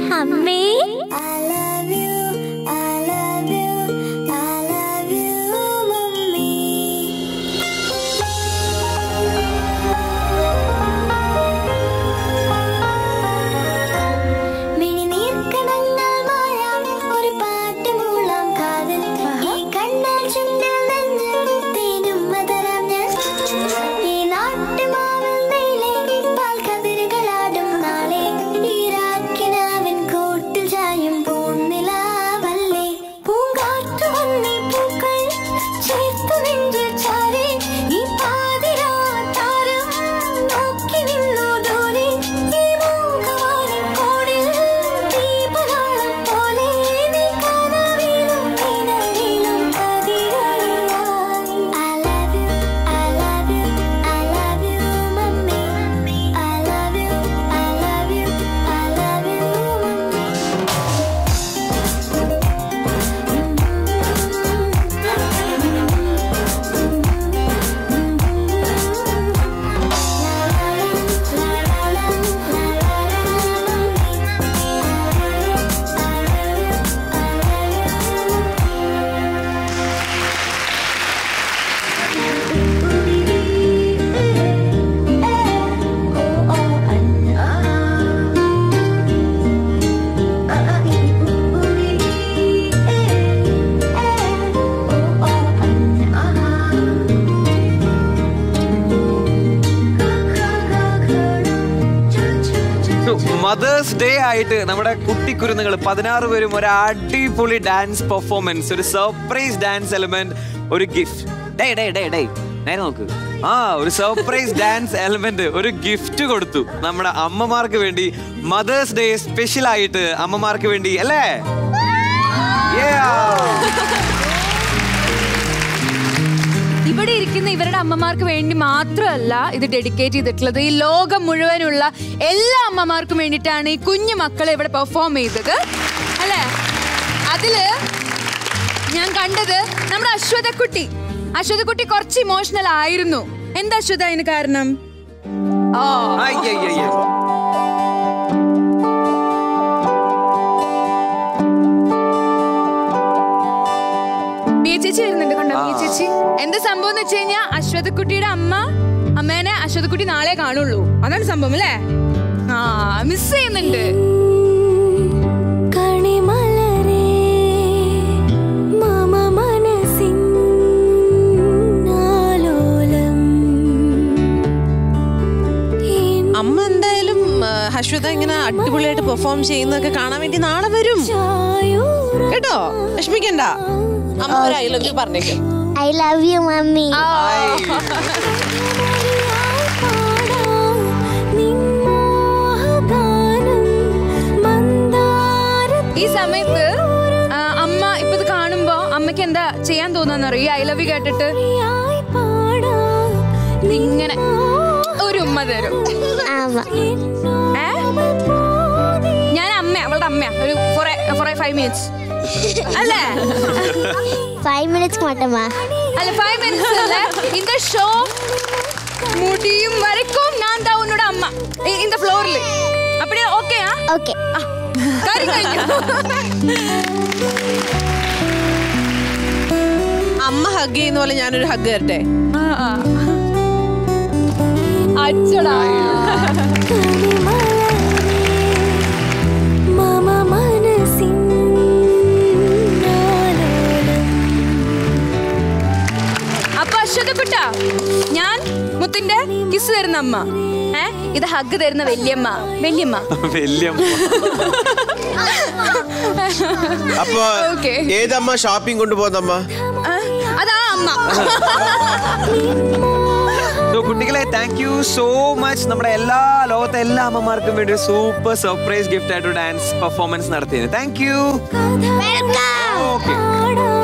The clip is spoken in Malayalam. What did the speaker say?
അമ്മേ മദേഴ്സ് ഡേ ആയിട്ട് നമ്മുടെ കുട്ടിക്കുരുന്നുകൾ പതിനാറ് പേരും ഒരു അടിപൊളി ഡാൻസ് പെർഫോമൻസ് ഒരു സർപ്രൈസ് ഡാൻസ് എലിമെന്റ് ഒരു gift day day day day നേരെ നോക്ക് ആ ഒരു സർപ്രൈസ് ഡാൻസ് എലിമെന്റ് ഒരു ഗിഫ്റ്റ് കൊടുത്തു നമ്മുടെ അമ്മമാർക്ക് വേണ്ടി മദേഴ്സ് ഡേ സ്പെഷ്യൽ ആയിട്ട് അമ്മമാർക്ക് വേണ്ടി അല്ലേ Yeah. ഇവിടെ ഇരിക്കുന്ന ഇവരുടെ അമ്മമാർക്ക് വേണ്ടി മാത്രമല്ല ഇത് ഡെഡിക്കേറ്റ് ചെയ്തിട്ടുള്ളത് ഈ ലോകം മുഴുവനുള്ള എല്ലാ അമ്മമാർക്കും വേണ്ടിയിട്ടാണ് ഈ കുഞ്ഞു മക്കളെ ഇവിടെ പെർഫോം ചെയ്തത് അല്ലേ അതില് ഞാൻ കണ്ടത് നമ്മുടെ അശ്വതക്കുട്ടി അശ്വതക്കുട്ടി കുറച്ച് ഇമോഷണൽ ആയിരുന്നു എന്താ അശ്വത അതിന് കാരണം ഓ അയ്യയ്യയ്യ. മിയ ചേച്ചി വരുന്നുണ്ട് കണ്ടോ മിയ ചേച്ചി എന്താ സംഭവം എന്ന് വെച്ച് കഴിഞ്ഞാൽ അശ്വതക്കുട്ടിയുടെ അമ്മ അമ്മേനെ അശ്വതക്കുട്ടി നാളെ കാണുള്ളൂ അതാണ് സംഭവം അല്ലേ ആ മിസ് ചെയ്യുന്നുണ്ട് കണിമലരേ മമ മനസ്സിൻ ആലോലം അമ്മ എന്തായാലും ആ, ഹശ്വത ഇങ്ങനെ അടിപൊളിയായിട്ട് പെർഫോം ചെയ്യുന്നതൊക്കെ കാണാൻ വേണ്ടി നാളെ വരും കേട്ടോ വിഷമിക്കണ്ട അമ്മ ഒരു ഐ ലവ് യു പറഞ്ഞേക്ക് ഐ ലവ് യു മമ്മി ഈ സമയത്ത് ആ, അമ്മ ഇപ്പൊ ഇത് കാണുമ്പോ അമ്മയ്ക്ക് എന്താ ചെയ്യാൻ തോന്നുന്നറിയോ ഈ ഐ ലവ് യു കേട്ടിട്ട് ഇങ്ങനെ ഒരു ഉമ്മ തരും ഏ? ഞാൻ അമ്മ അവളുടെ അമ്മ ഒരു ഫോർ ഫോർ ഫൈവ് മിനിറ്റ്സ് അല്ലേ ഫൈവ് മിനിറ്റ്സ് മട്ടമാ അല്ല ഫൈവ് മിനിറ്റ്സ് അല്ലേ இந்த ഷോ മുടിയും വരക്കും ഞാൻ താ ഉന്നോட അമ്മ இந்த ഫ്ലോറിൽ அப்படியே ஓகே ஆ ഓക്കെ കാര്യം കഴിഞ്ഞു അമ്മ ഹഗ് ചെയ്യുന്ന പോലെ ഞാനൊരു ഹഗ് തരട്ടെ ആ, ആ. അച്ചടാ മമ മനസ്സിൻ ആലോലം അപ്പൊ അശ്വതക്കുട്ട ഞാൻ മുത്തിന്റെ കിസ് തരുന്ന അമ്മ ഏ ഇത് ഹഗ് തരുന്ന വല്യമ്മ വല്യമ്മ വല്യമ്മ അപ്പൊ Okay. ഏതമ്മ ഷോപ്പിംഗ് കൊണ്ടുപോകുന്നമ്മ ആ, അതാ അമ്മ സോ കുട്ടികളെ താങ്ക് യു സോ മച്ച് നമ്മുടെ എല്ലാ ലോകത്തെ എല്ലാ അമ്മമാർക്കും വേണ്ടി ഒരു സൂപ്പർ സർപ്രൈസ് ഗിഫ്റ്റ് ആയിട്ട് ഡാൻസ് പെർഫോമൻസ് നടത്തിയത് താങ്ക് യു വെൽക്കം ഓക്കെ പാടാം